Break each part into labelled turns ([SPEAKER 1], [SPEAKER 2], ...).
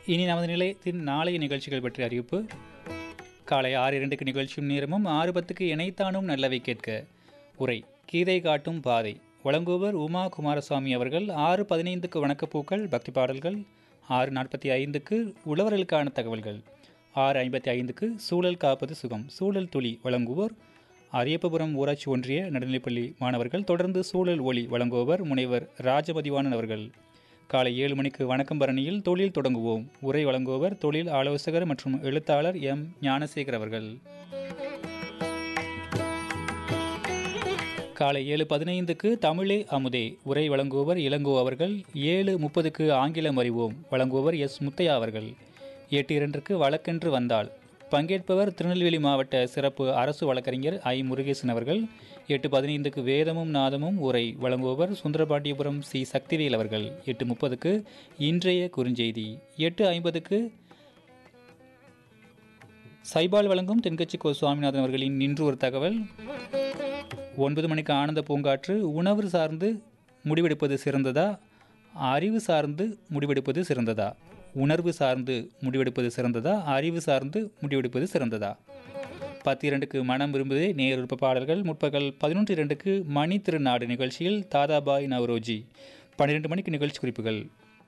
[SPEAKER 1] இனி நமது நிலையத்தின் நாளைய நிகழ்ச்சிகள் பற்றிய அறிவிப்பு காலை ஆறு இரண்டுக்கு நிகழ்ச்சியும் நேரமும் ஆறு பத்துக்கு இணைத்தானும் நல்லவை கேட்க உரை கீதை காட்டும் பாதை வழங்குவர் உமா குமாரசுவாமி அவர்கள் ஆறு பதினைந்துக்கு வணக்கப்பூக்கள் பக்தி பாடல்கள் ஆறு நாற்பத்தி ஐந்துக்கு உழவர்களுக்கான தகவல்கள் ஆறு ஐம்பத்தி ஐந்துக்கு சூழல் காப்பது சுகம் சூழல் துளி வழங்குவோர் அரியப்பபுரம் ஊராட்சி ஒன்றிய நடுநிலைப்பள்ளி மாணவர்கள் தொடர்ந்து சூழல் ஒளி வழங்குபவர் முனைவர் ராஜமதிவாணன் அவர்கள் காலை ஏழு மணிக்கு வணக்கம் பரணியில் தொழில் தொடங்குவோம் உரை வழங்குபவர் தொழில் ஆலோசகர் மற்றும் எழுத்தாளர் எம் ஞானசேகர் அவர்கள் காலை ஏழு பதினைந்துக்கு தமிழே அமுதே உரை வழங்குபவர் இளங்கோ அவர்கள் ஏழு முப்பதுக்கு ஆங்கிலம் அறிவோம் வழங்குபவர் எஸ் முத்தையா அவர்கள் எட்டு இரண்டுக்கு வழக்கென்று வந்தால் பங்கேற்பவர் திருநெல்வேலி மாவட்ட சிறப்பு அரசு வழக்கறிஞர் ஐ முருகேசன் அவர்கள் எட்டு பதினைந்துக்கு வேதமும் நாதமும் உரை வழங்குபவர் சுந்தரபாண்டியபுரம் சி சக்திவேல் அவர்கள் எட்டு முப்பதுக்கு இன்றைய குறுஞ்செய்தி எட்டு ஐம்பதுக்கு சைபால் வழங்கும் தென்கட்சி கோ சுவாமிநாதன் அவர்களின் நின்று ஒரு தகவல் ஒன்பது மணிக்கு ஆனந்த பூங்காற்று உணவு சார்ந்து முடிவெடுப்பது சிறந்ததா அறிவு சார்ந்து முடிவெடுப்பது சிறந்ததா உணர்வு சார்ந்து முடிவெடுப்பது சிறந்ததா அறிவு சார்ந்து முடிவெடுப்பது சிறந்ததா பத்து இரண்டுக்கு மனம் விரும்புதே நேர் விருப்ப பாடல்கள் முற்பகல் பதினொன்று இரண்டுக்கு மணி திருநாடு நிகழ்ச்சியில் தாதாபாய் நவரோஜி பன்னிரெண்டு மணிக்கு நிகழ்ச்சி குறிப்புகள்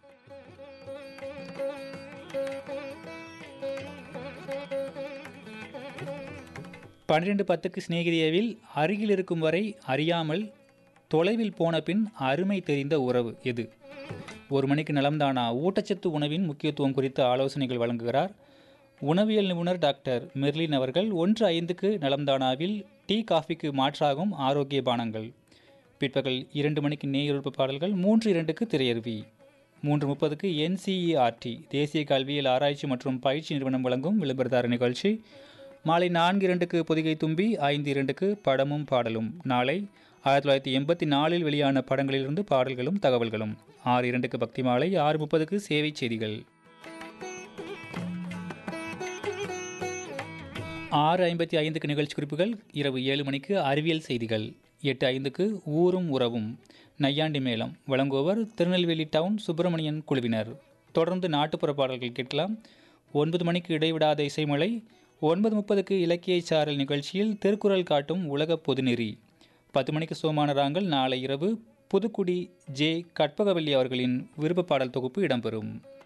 [SPEAKER 1] பன்னிரெண்டு பத்துக்கு சிநேகிதியவில் அருகில் இருக்கும் வரை அறியாமல் தொலைவில் போன பின் அருமை தெரிந்த உறவு எது ஒரு மணிக்கு நலம்தானா ஊட்டச்சத்து உணவின் முக்கியத்துவம் குறித்த ஆலோசனைகள் வழங்குகிறார் உணவியல் நிபுணர் டாக்டர் மெர்லின் அவர்கள் ஒன்று ஐந்துக்கு நலம்தானாவில் டீ காஃபிக்கு மாற்றாகும் ஆரோக்கிய பானங்கள் பிற்பகல் இரண்டு மணிக்கு நேயொழுப்பு பாடல்கள் மூன்று இரண்டுக்கு திரையருவி மூன்று முப்பதுக்கு என்சிஇஆர்டி தேசிய கல்வியல் ஆராய்ச்சி மற்றும் பயிற்சி நிறுவனம் வழங்கும் விளம்பரதார நிகழ்ச்சி மாலை நான்கு இரண்டுக்கு பொதிகை தும்பி ஐந்து இரண்டுக்கு படமும் பாடலும் நாளை ஆயிரத்தி தொள்ளாயிரத்தி எண்பத்தி நாலில் வெளியான படங்களிலிருந்து பாடல்களும் தகவல்களும் ஆறு இரண்டுக்கு பக்தி மாலை ஆறு முப்பதுக்கு சேவை செய்திகள் ஆறு ஐம்பத்தி ஐந்துக்கு நிகழ்ச்சி குறிப்புகள் இரவு ஏழு மணிக்கு அறிவியல் செய்திகள் எட்டு ஐந்துக்கு ஊரும் உறவும் நையாண்டி மேளம் வழங்குபவர் திருநெல்வேலி டவுன் சுப்பிரமணியன் குழுவினர் தொடர்ந்து நாட்டுப்புற பாடல்கள் கேட்கலாம் ஒன்பது மணிக்கு இடைவிடாத இசைமலை ஒன்பது முப்பதுக்கு இலக்கிய சாரல் நிகழ்ச்சியில் திருக்குறள் காட்டும் உலக பொதுநெறி பத்து மணிக்கு சோமான ராங்கள் நாளை இரவு புதுக்குடி ஜே கற்பகவல்லி அவர்களின் விருப்ப பாடல் தொகுப்பு இடம்பெறும்